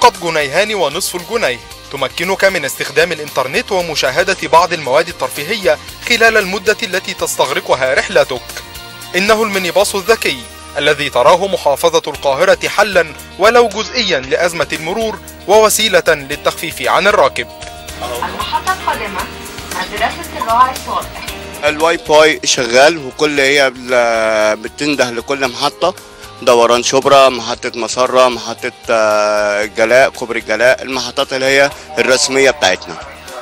فقط جنيهان ونصف الجنيه تمكنك من استخدام الإنترنت ومشاهدة بعض المواد الترفيهية خلال المدة التي تستغرقها رحلتك إنه المينيباص الذكي الذي تراه محافظة القاهرة حلا ولو جزئيا لأزمة المرور ووسيلة للتخفيف عن الراكب المحطة القادمة مدرسة الراعي الصالح الواي فاي شغال وكل هي بل- بتنده لكل محطة دوران شبرا محطة مسرة محطة آه، الجلاء كوبري الجلاء المحطات اللي هي الرسمية بتاعتنا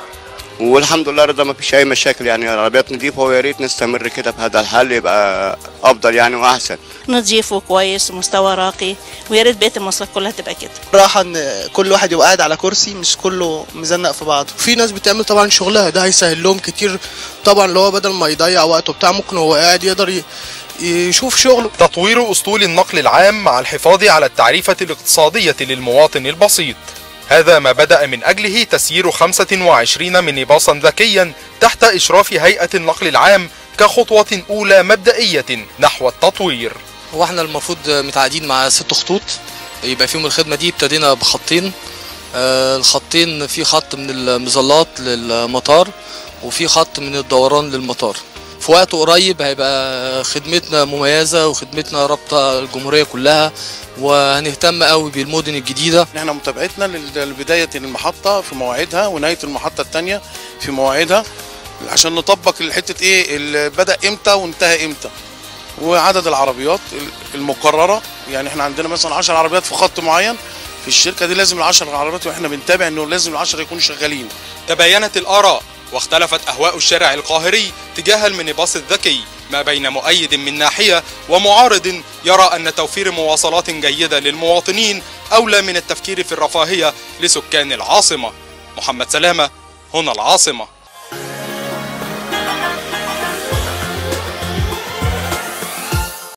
والحمد لله رضا ما فيش أي مشاكل يعني العربيات نضيفة ويا ريت نستمر كده بهذا الحل يبقى أفضل يعني وأحسن نظيف وكويس ومستوى راقي ويا ريت بقيه المواصلات كلها تبقى كده راحة ان كل واحد يبقى قاعد على كرسي مش كله مزنق في بعضه في ناس بتعمل طبعا شغلها ده هيسهل لهم كتير طبعا اللي هو بدل ما يضيع وقته بتاع ممكن هو قاعد يقدر ي- يشوف شغله تطوير أسطول النقل العام مع الحفاظ على التعريفة الاقتصادية للمواطن البسيط هذا ما بدأ من أجله تسيير 25 مينيباصا ذكيا تحت إشراف هيئة النقل العام كخطوة أولى مبدئية نحو التطوير هو احنا المفروض متعاقدين مع ست خطوط يبقى فيهم الخدمة دي ابتدينا بخطين آه، الخطين في خط من المظلات للمطار وفي خط من الدوران للمطار في وقت قريب هيبقى خدمتنا مميزة وخدمتنا رابطة الجمهورية كلها وهنهتم قوي بالمدن الجديدة احنا متابعتنا لل- لبداية المحطة في مواعيدها ونهاية المحطة الثانية في مواعيدها عشان نطبق الحتة ايه اللي بدأ امتى وانتهى امتى وعدد العربيات المقررة يعني احنا عندنا مثلا 10 عربيات في خط معين في الشركة دي لازم ال 10 عربيات واحنا بنتابع انه لازم ال 10 يكونوا شغالين تباينت الآراء واختلفت أهواء الشارع القاهري تجاه المينيباص الذكي ما بين مؤيد من ناحية ومعارض يرى أن توفير مواصلات جيدة للمواطنين أولى من التفكير في الرفاهية لسكان العاصمة محمد سلامة هنا العاصمة